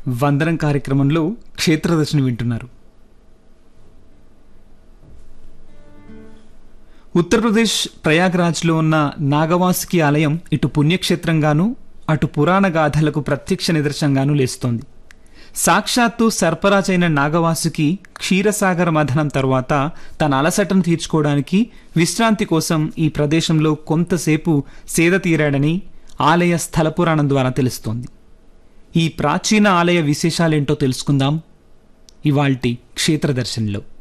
వందనం కార్యక్రమంలో క్షేత్రదర్శిని వింటున్నారు ఉత్తరప్రదేశ్ ప్రయాగ్రాజ్లో ఉన్న నాగవాసుకి ఆలయం ఇటు పుణ్యక్షేత్రంగాను అటు పురాణ గాథలకు ప్రత్యక్ష నిదర్శనంగాను లేస్తోంది సాక్షాత్తు సర్పరాజ్ అయిన నాగవాసుకి క్షీరసాగర మథనం తర్వాత తన అలసటను తీర్చుకోవడానికి విశ్రాంతి కోసం ఈ ప్రదేశంలో కొంతసేపు సేద తీరాడని ఆలయ స్థల పురాణం ద్వారా తెలుస్తోంది ఈ ప్రాచీన ఆలయ విశేషాలేంటో తెలుసుకుందాం ఇవాల్టి క్షేత్రదర్శన్లో